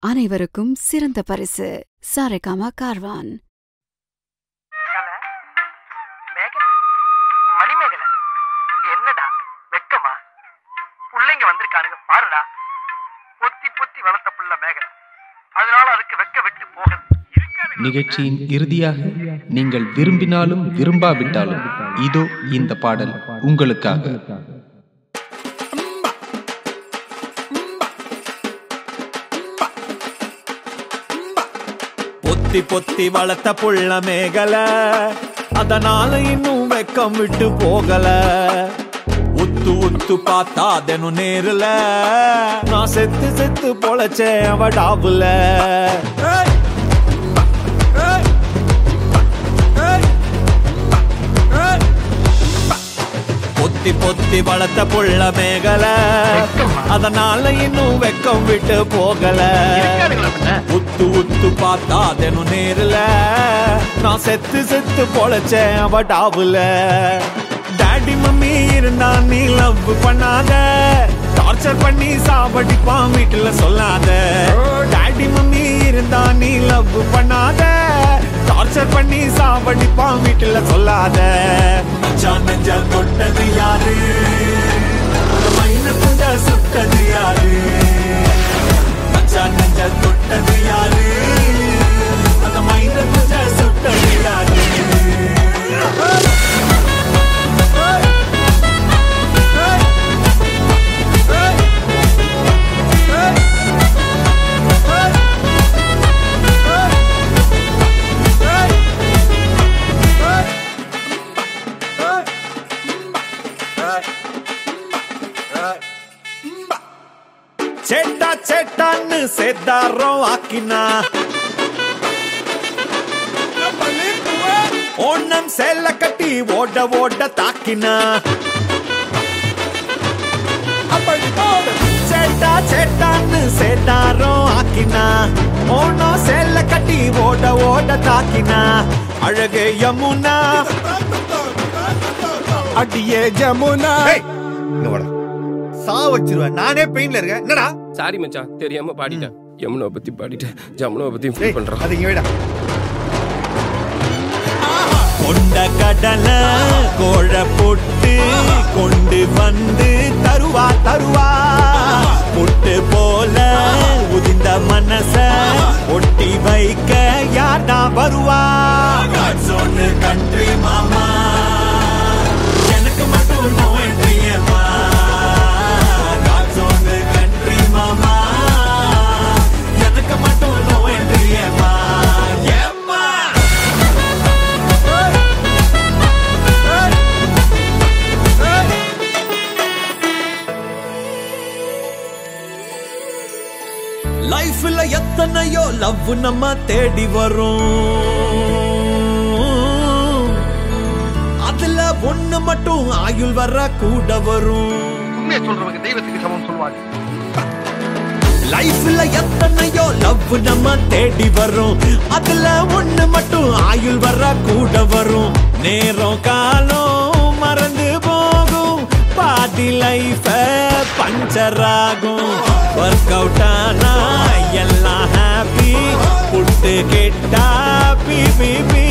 அனைவருக்கும் சிறந்த பரிசு சாரேகாமா கார்வான் கலை மேகலை மணிமேகலை என்னடா வெக்கமா புள்ளைங்க வந்திருக்கானுங்க பாருடா பொத்தி பொத்தி வளர்த்த புள்ள மேகலை அதனால அதுக்கு வெக்க வெட்டு போகுது இருக்கானுங்க நிகழ்ச்சியின் இறுதியாக நீங்கள் விரும்பினாலும் விரும்பாவிட்டாலும் இதோ இந்த பாடல் உங்களுக்காக பொத்தி பொத்தி வளர்த்த புள்ள மேகல அதனால இன்னும் வெக்கம் விட்டு போகல உத்து உத்து பார்த்தா தினம் நேருல நான் செத்து செத்து பொழைச்சேன் அவ டாபுல ஏய்! ஏய்! ஏய்! ஏய்! பொத்தி பொத்தி வளர்த்த புள்ள மேகல அதனால இன்னும் வெக்கம் விட்டு போகல இருக்கானுங்களா பின்ன? உத்து உத்து பார்த்தா தினம் நேருல நான் செத்து செத்து பொழைச்சேன் அவ டாவுல டாடி மம்மி இருந்தா நீ லவ் பண்ணாத டார்ச்சர் பண்ணி சாவடிப்பான் வீட்டுல சொல்லாத டாடி மம்மி இருந்தா நீ லவ் பண்ணாத டார்ச்சர் பண்ணி சாவடிப்பான் வீட்டுல சொல்லாத மச்சான் நெஞ்ச தொட்டது யாரு மைன குஞ்ச சுட்டது யாரு மச்சான் நெஞ்ச தொட்டது யாரு அந்த மைன குஞ்ச சுட்டது யாரு சேட்டா சேட்டான்னு சேத்தாரம் ஆக்கினா ஓணம் சேல கட்டி ஓட ஓட தாக்கினா சேட்டா சேட்டான்னு சேட்டாரம் ஆக்கினா ஓணம் சேல கட்டி ஓட ஓட தாக்கினா அழகே யமுனா அடியே ஜமுனா இங்க வாடா சா வச்சிருவேன் நானே பெயின்ல இருக்கேன் என்னடா சாரி மச்சான் தெரியாம பாடிட்டேன் யமுனாவை பத்தி பாடிட்டேன் ஜமுனாவை பத்தி டேய், ஃபீல் பண்றான் அது இங்க வைடா கொண்ட கடல கோழ போட்டு கொண்டு வந்து தருவா தருவா முட்டு போல உதிந்த மனச ஒட்டி வைக்க யார்டா வருவா சொன்னு கண்ட்ரி மாமா எனக்கு மட்டும் நோ என்றியம்மா சொன்னு கண்ட்ரி மாமா எனக்கு மட்டும் நோ என்றியம்மா ஏம்மா லைஃப்ல எத்தனையோ லவ் நம்ம தேடி வரும் அதுல ஒண்ணு மட்டும் ஆயுள் வர கூட வரும் உண்மையை சொல்றவங்க தெய்வத்துக்கு சமம் சொல்லுவாங்க லைஃப்ல எத்தனையோ லவ் நம்ம தேடி வரும் அதுல ஒண்ணு மட்டும் ஆயுள் வர கூட வரும் நேரம் காலம் மறந்து போகும் பாதி லைஃப பஞ்சர் ஆகும் ஒர்க் அவுட் ஆனா எல்லாம் ஹாப்பி புட்டு கெட்டா பி பி பி